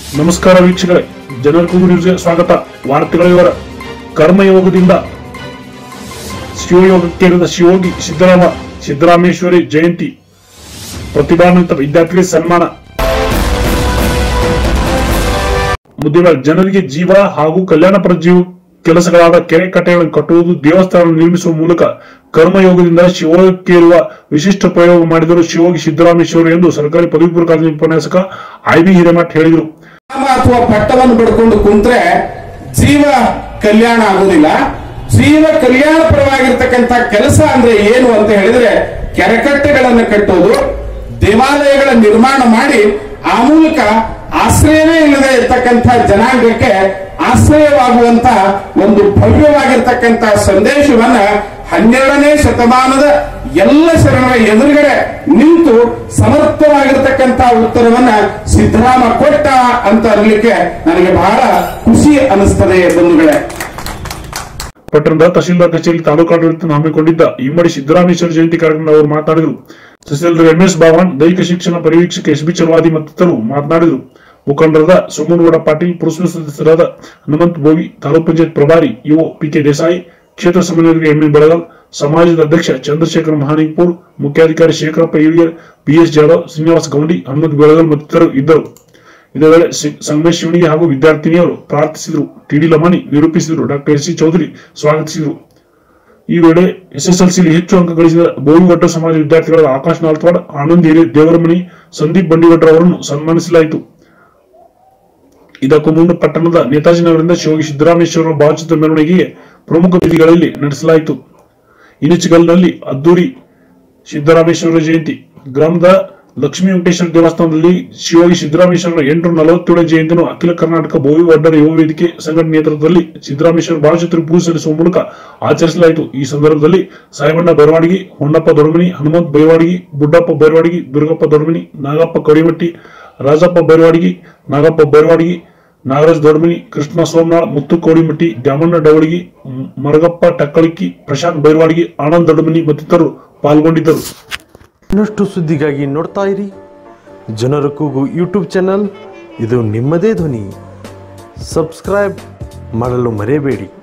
ನಮಸ್ಕಾರ ವೀಕ್ಷಕರೇ ಜನರ ಕೂಗು ನ್ಯೂಸ್ಗೆ ಸ್ವಾಗತ ವಾರ್ತೆಗಳ ವಿವರ ಕರ್ಮಯೋಗದಿಂದ ಶಿವಯೋಗಕ್ಕೇರಿದ ಶಿವಯೋಗಿ ಸಿದ್ದರಾಮ ಸಿದ್ದರಾಮೇಶ್ವರಿ ಜಯಂತಿ ಪ್ರತಿಭಾನ್ವಿತ ವಿದ್ಯಾರ್ಥಿಗಳಿಗೆ ಸನ್ಮಾನ ಮುದ್ದಿನ ಜನರಿಗೆ ಜೀವ ಹಾಗೂ ಕಲ್ಯಾಣಪರ ಜೀವ ಕೆಲಸಗಳಾದ ಕೆರೆ ಕಟ್ಟೆಗಳನ್ನು ಕಟ್ಟುವುದು ದೇವಸ್ಥಾನ ನಿರ್ಮಿಸುವ ಮೂಲಕ ಕರ್ಮಯೋಗದಿಂದ ಶಿವಯೋಗಕ್ಕೇರುವ ವಿಶಿಷ್ಟ ಪ್ರಯೋಗ ಮಾಡಿದರು ಶಿವಯೋಗಿ ಸಿದ್ದರಾಮೇಶ್ವರಿ ಎಂದು ಸರ್ಕಾರಿ ಪದವಿ ಪೂರ್ವ ಕಾಲೇಜಿನ ಉಪನ್ಯಾಸಕ ಐ ಬಿ ಹಿರೇಮಠ್ ಹೇಳಿದರು ನಾಮ ಅಥವಾ ಪಟ್ಟವನ್ನು ಪಡ್ಕೊಂಡು ಕುಂತ್ರೆ ಜೀವ ಕಲ್ಯಾಣ ಆಗುದಿಲ್ಲ ಜೀವ ಕಲ್ಯಾಣ ಪರವಾಗಿರ್ತಕ್ಕಂಥ ಕೆಲಸ ಅಂದ್ರೆ ಏನು ಅಂತ ಹೇಳಿದ್ರೆ ಕೆರೆಕಟ್ಟೆಗಳನ್ನು ಕಟ್ಟೋದು ದೇವಾಲಯಗಳ ನಿರ್ಮಾಣ ಮಾಡಿ ಆ ಮೂಲಕ ಆಶ್ರಯವೇ ಇಲ್ಲದೆ ಇರ್ತಕ್ಕಂಥ ಜನಾಂಗಕ್ಕೆ ಆಶ್ರಯವಾಗುವಂತ ಒಂದು ಭವ್ಯವಾಗಿರ್ತಕ್ಕಂಥ ಸಂದೇಶವನ್ನ ಹನ್ನೆರಡನೇ ಶತಮಾನದ ಎಲ್ಲ ಶರಣರ ಎದುರುಗಡೆ ನಿಂತು ಸಮರ್ಥವಾಗಿರ್ತಕ್ಕಂಥ ಉತ್ತರವನ್ನ ಸಿದ್ದರಾಮ ಕೊಟ್ಟ ಅಂತ ಅನ್ಲಿಕ್ಕೆ ನನಗೆ ಬಹಳ ಖುಷಿ ಅನಿಸ್ತದೆ ಬಂಧುಗಳೇ ಪಟ್ಟಣದ ತಹಶೀಲ್ದಾರ್ ಕಚೇರಿ ತಾಲೂಕಾಡಳಿತ ಹಮ್ಮಿಕೊಂಡಿದ್ದ ಇಮ್ಮಡಿ ಸಿದ್ದರಾಮೇಶ್ವರ ಜಯಂತಿ ಕಾರ್ಯಕ್ರಮದಲ್ಲಿ ಅವರು ಮಾತನಾಡಿದರು ತಹಸೀಲ್ದಾರ್ ಎಂಎಸ್ ಬಾವನ್ ದೈಹಿಕ ಶಿಕ್ಷಣ ಪರಿವೀಕ್ಷಕ ಎಸ್ ಬಿ ಚಲವಾದಿ ಮತ್ತಿತರರು ಮಾತನಾಡಿದರು ಮುಖಂಡರಾದ ಸೋಮನಗೌಡ ಪಾಟೀಲ್ ಪುರಸಭೆ ಸದಸ್ಯರಾದ ಹನುಮಂತ್ ಬೋವಿ ತಾಲೂಕ್ ಪಂಚಾಯತ್ ಪ್ರಭಾರಿ ಇಒ ಪಿಕೆ ದೇಸಾಯಿ ಕ್ಷೇತ್ರ ಸಮನ್ವಯರಿಗೆ ಎಂಎ ಬೆಳಗಾಲ್ ಸಮಾಜದ ಅಧ್ಯಕ್ಷ ಚಂದ್ರಶೇಖರ್ ಮಹಾನಿಪುರ್ ಮುಖ್ಯಾಧಿಕಾರಿ ಶೇಖರಪ್ಪ ಹಿರಿಯರ್ ಬಿಎಸ್ ಜಾಧವ್ ಶ್ರೀನಿವಾಸ್ ಗೌಂಡಿ ಹನುಮಂತ್ ಬೆಳಗಲ್ ಮತ್ತಿತರರು ಇದ್ದರು ಇದೇ ವೇಳೆ ಸಿ- ಸಂಗಮೇಶ್ ಶಿವಣಿಗೆ ಹಾಗೂ ವಿದ್ಯಾರ್ಥಿನಿಯರು ಪ್ರಾರ್ಥಿಸಿದರು ಟಿಡಿ ಲಮಾನಿ ನಿರೂಪಿಸಿದರು ಡಾಕ್ಟರ್ ಎಸ್ ಸಿ ಚೌಧರಿ ಸ್ವಾಗತಿಸಿದರು ಈ ವೇಳೆ ಎಸ್ಎಸ್ಎಲ್ಸಿ ಹೆಚ್ಚು ಅಂಕ ಗಳಿಸಿದ ಬೋವಿಗಟ್ಟ ಸಮಾಜ ವಿದ್ಯಾರ್ಥಿಗಳಾದ ಆಕಾಶ್ ನಾಲ್ತ್ವಾಡ್ ಆನಂದ್ ಹಿರೇ ದೇವರಮಣಿ ಸಂದೀಪ್ ಬಂಡಿಗಟ್ರ ಅವರನ್ನು ಸನ್ಮಾನಿಸಲಾಯಿತು ಇದಕ್ಕೂ ಮುನ್ನ ಪಟ್ಟಣದ ನೇತಾಜಿ ನಗರದಿಂದ ಶಿವಯೋಗಿ ಸಿದ್ದರಾಮೇಶ್ವರ ಭಾವಚಿತ್ರ ಮೆರವಣಿಗೆಗೆ ಪ್ರಮುಖ ಬೀದಿಗಳಲ್ಲಿ ನಡೆಸಲಾಯಿತು ಇನಿಚಗಲ್ನಲ್ಲಿ ಅದ್ದೂರಿ ಸಿದ್ದರಾಮೇಶ್ವರ ಜಯಂತಿ ಗ್ರಾಮದ ಲಕ್ಷ್ಮೀ ವೆಂಕಟೇಶ್ವರ ದೇವಸ್ಥಾನದಲ್ಲಿ ಶಿವಯೋಗಿ ಸಿದ್ದರಾಮೇಶ್ವರ ಎಂಟುನೂರ ನಲವತ್ತೇಳು ಜಯಂತಿಯನ್ನು ಅಖಿಲ ಕರ್ನಾಟಕ ಬೋವಿ ಒಡ್ಡರ ಯುವ ವೇದಿಕೆ ಸಂಘಟನೆ ನೇತೃತ್ವದಲ್ಲಿ ಸಿದ್ದರಾಮೇಶ್ವರ ಭಾವಚಿತ್ರ ಪೂಜೆ ಸಲ್ಲಿಸುವ ಮೂಲಕ ಆಚರಿಸಲಾಯಿತು ಈ ಸಂದರ್ಭದಲ್ಲಿ ಸಾಯಬಣ್ಣ ಬೈರವಾಡಿಗಿ ಹೊನ್ನಪ್ಪ ದೊಡಮನಿ ಹನುಮಂತ್ ಬೈರವಾಡಿಗಿ ಬುಡ್ಡಪ್ಪ ಬೈರವಾಡಿಗಿ ದುರ್ಗಪ್ಪ ದೊಡಮನಿ ನಾಗಪ್ಪ ಕರಿಮಟ್ಟಿ ರಾಜಪ್ಪ ಬೈರವಾಡಿಗಿ ನಾಗಪ್ಪ ಬೈರವಾಡಿಗಿ ನಾಗರಾಜ್ ದೊಡಮನಿ ಕೃಷ್ಣ ಸೋಮನಾಳ್ ಮುತ್ತು ಕೋಡಿಮಟ್ಟಿ ದ್ಯಾಮಣ್ಣ ಡವಳಿಗಿ ಮ್- ಮರಗಪ್ಪ ಟಕ್ಕಳಿಕ್ಕಿ ಪ್ರಶಾಂತ್ ಬೈರವಾಡಿಗಿ ಆನಂದ್ ದೊಡಮನಿ ಮತ್ತಿತರರು ಪಾಲ್ಗೊಂಡಿದ್ದರು ಇನ್ನಷ್ಟು ಸುದ್ದಿಗಾಗಿ ನೋಡ್ತಾ ಇರಿ ಜನರ ಕೂಗು ಯೂಟ್ಯೂಬ್ ಚಾನಲ್ ಇದು ನಿಮ್ಮದೇ ಧ್ವನಿ ಸಬ್ಸ್ಕ್ರೈಬ್ ಮಾಡಲು ಮರೆಯಬೇಡಿ